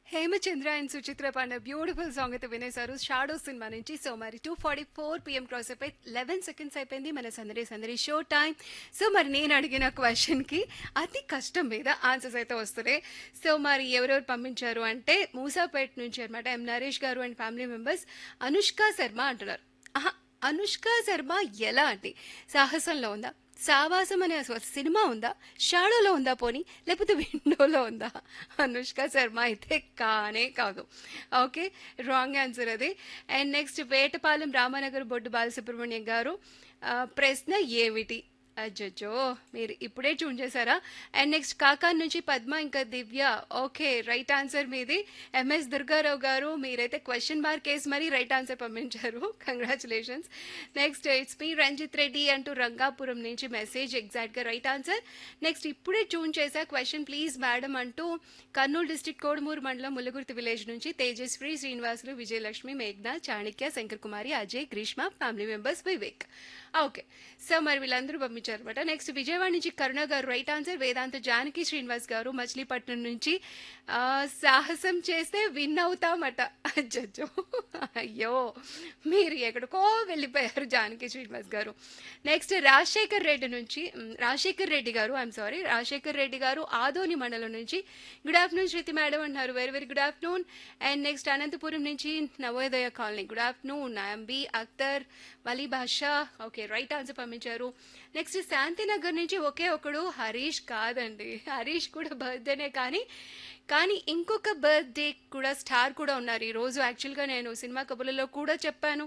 Hemachandra and Suchitra పాండ beautiful song అయితే వినేశారు షాడో సినిమా నుంచి సో మరి two forty four PM cross అయిపోయి లెవెన్ సెకండ్స్ అయిపోయింది మన సందడి సందడి షో టైం సో మరి నేను అడిగిన క్వశ్చన్కి అతి కష్టం మీద ఆన్సర్స్ అయితే వస్తున్నాయి సో మరి ఎవరెవరు పంపించారు అంటే మూసాపేట్ నుంచి అనమాట M Naresh garu and family members Anushka Sharma అంటున్నారు ఆహా, అనుష్క శర్మ ఎలా అంటే సాహసంలో ఉందా సావాసం అనే అసలు సినిమా ఉందా షాడోలో ఉందా పోనీ లేకపోతే విండోలో ఉందా అనుష్క శర్మ అయితే కానే కాదు ఓకే రాంగ్ ఆన్సర్ అది అండ్ నెక్స్ట్ వేటపాలెం రామానగర్ బొడ్డు బాలసుబ్రహ్మణ్యం గారు ఆ, ప్రశ్న ఏమిటి అజ్జో మీరు ఇప్పుడే చూన్ చేశారా అండ్ నెక్స్ట్ కాకా నుంచి పద్మ ఇంకా దివ్య ఓకే రైట్ ఆన్సర్ మీది ఎంఎస్ దుర్గారావు గారు మీరైతే క్వశ్చన్ మార్క్ వేసి మరీ రైట్ ఆన్సర్ పంపించారు congratulations next it's me Ranjith Reddy అంటూ రంగాపురం నుంచి మెసేజ్ ఎగ్జాక్ట్గా రైట్ ఆన్సర్ నెక్స్ట్ ఇప్పుడే చూన్ చేశా క్వశ్చన్ ప్లీజ్ మేడం అంటూ కర్నూలు డిస్టిక్ కోడుమూరు మండలం ముల్లగుర్తి విలేజ్ నుంచి Tejaswi Srinivasulu Vijayalakshmi మేఘ్నా Chanakya Shankar Kumari Ajay Greeshma family members Vivek okay so మరి వీళ్ళందరూ పంపించారు అనమాట నెక్స్ట్ విజయవాడ నుంచి కరుణ గారు రైట్ ఆన్సర్ వేదాంత జానకి శ్రీనివాస్ గారు మచిలీపట్నం నుంచి ఆ, సాహసం చేస్తే విన్ అవుతామట అజ్జో అయ్యో మీరు ఎక్కడికో వెళ్ళిపోయారు జానకి శ్రీనివాస్ గారు నెక్స్ట్ రాజశేఖర్ రెడ్డి నుంచి మ్, రాజశేఖర్ రెడ్డి గారు ఐఎమ్ సారీ రాజశేఖర్ రెడ్డి గారు ఆదోని మండలం నుంచి గుడ్ ఆఫ్టర్నూన్ శృతి మేడం అంటున్నారు very very good afternoon and next Anantapuram నుంచి Navodaya colony good afternoon IM B Akhtar Vali Basha okay right answer పంపించారు నెక్స్ట్ శాంతినగర్ నుంచి ఒకే ఒకడు హరీష్ కాదండి హరీష్ కూడా బర్త్డేనే కానీ కానీ ఇంకొక బర్త్డే కూడా స్టార్ కూడా ఉన్నారు ఈ రోజు యాక్చువల్గా నేను సినిమా కబుర్లలో కూడా చెప్పాను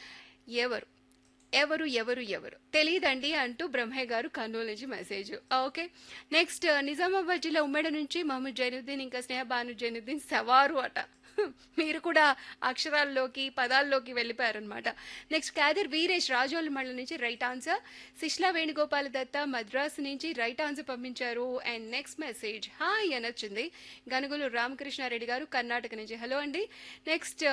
ఎవరు ఎవరు ఎవరు ఎవరు తెలియదండి అంటూ బ్రహ్మయ్య గారు కర్నూలు నుంచి మెసేజ్ ఓకే నెక్స్ట్ నిజామాబాద్ జిల్లా ఉమ్మడి నుంచి మహమ్మద్ జైనుద్దీన్ ఇంకా స్నేహ భాను జైనుద్దీన్ సవారు అట మీరు కూడా అక్షరాల్లోకి పదాల్లోకి వెళ్ళిపోయారనమాట నెక్స్ట్ క్యాదర్ వీరేష్ రాజోల్ మండలం నుంచి రైట్ ఆన్సర్ శిష్లా వేణుగోపాల దత్త మద్రాసు నుంచి రైట్ ఆన్సర్ పంపించారు అండ్ నెక్స్ట్ మెసేజ్ హాయ్ అని వచ్చింది గనుగులు రామకృష్ణారెడ్డి గారు కర్ణాటక నుంచి హలో అండి నెక్స్ట్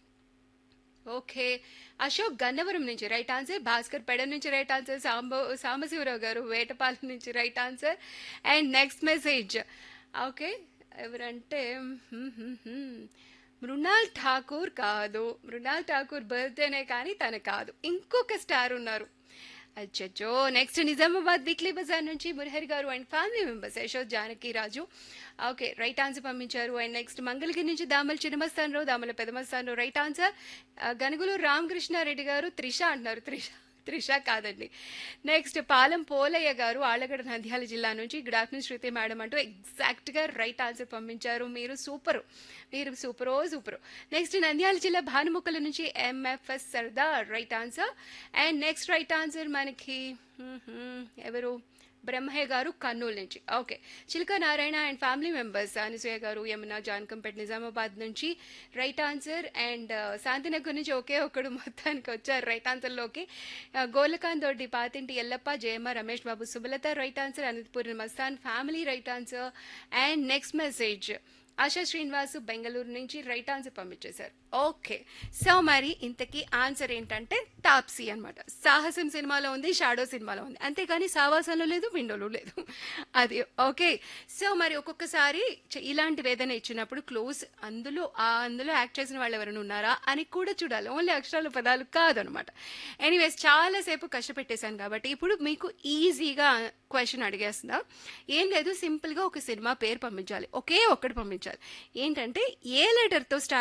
ఓకే అశోక్ గన్నవరం నుంచి రైట్ ఆన్సర్ భాస్కర్ పెడ నుంచి రైట్ ఆన్సర్ సాంబ సాంబశివరావు గారు వేటపాలెం నుంచి right answer and next message okay ఎవరంటే హ్మ్, హ్మ్, హ్మ్. మృణాల్ ఠాకూర్ కాదు మృణాల్ ఠాకూర్ బర్త్డేనే కానీ తన కాదు ఇంకొక స్టార్ ఉన్నారు అచ్చచ్చో నెక్స్ట్ నిజామాబాద్ వీక్లీ బజార్ నుంచి Murahari garu and family members Yashod Janaki Raju okay right answer పంపించారు అండ్ నెక్స్ట్ మంగళగిరి నుంచి దామల చిన్నమస్తానరావు దామల పెదమస్తానరావు రైట్ ఆన్సర్ గనుగులు రామకృష్ణారెడ్డి గారు త్రిష అంటున్నారు త్రిష త్రిష కాదండి నెక్స్ట్ పాలెం పోలయ్య గారు ఆళ్ళగడ్డ నంద్యాల జిల్లా నుంచి గుడ్ ఆఫ్టర్నూన్ శృతి మేడం అంటూ ఎగ్జాక్ట్గా రైట్ ఆన్సర్ పంపించారు మీరు సూపరు మీరు సూపరో సూపరు నెక్స్ట్ నంద్యాల జిల్లా భానుముక్కల నుంచి MFS Sardar right answer and next right answer మనకి హ్మ్, హ్మ్, ఎవరు బ్రహ్మయ్య గారు కర్నూలు నుంచి okay Chilaka Narayana and family members Anasuya garu Yamuna Jankampet Nizamabad నుంచి రైట్ ఆన్సర్ అండ్ శాంతినగర్ నుంచి ఒకే ఒకడు మొత్తానికి వచ్చారు రైట్ ఆన్సర్లోకి Golakanth Doddi Pathinti Yellappa Jayamma Ramesh Babu Subalatha right answer Anantapuri Mastan family right answer and next message Asha Srinivas Bengaluru నుంచి రైట్ ఆన్సర్ పంపించేశారు ఓకే సో మరి ఇంతకీ ఆన్సర్ ఏంటంటే టాప్సీ అన్నమాట సాహసం సినిమాలో ఉంది షాడో సినిమాలో ఉంది అంతేగాని సావాసంలో లేదు విండోలో లేదు అది ఓకే సో మరి ఒక్కొక్కసారి చ- ఇలాంటివి ఏదైనా ఇచ్చినప్పుడు క్లోజ్ అందులో ఆ అందులో యాక్ట్ చేసిన వాళ్ళు ఎవరైనా ఉన్నారా అని కూడా చూడాలి ఓన్లీ అక్షరాలు పదాలు కాదనమాట ఎనీవేస్ చాలాసేపు కష్టపెట్టేశాను కాబట్టి ఇప్పుడు మీకు ఈజీగా క్వశ్చన్ అడిగేస్తుందా ఏం లేదు సింపుల్గా ఒక సినిమా పేరు పంపించాలి ఒకే ఒక్కటి పంపించాలి ఏంటంటే ఏ లెటర్తో స్టార్ట్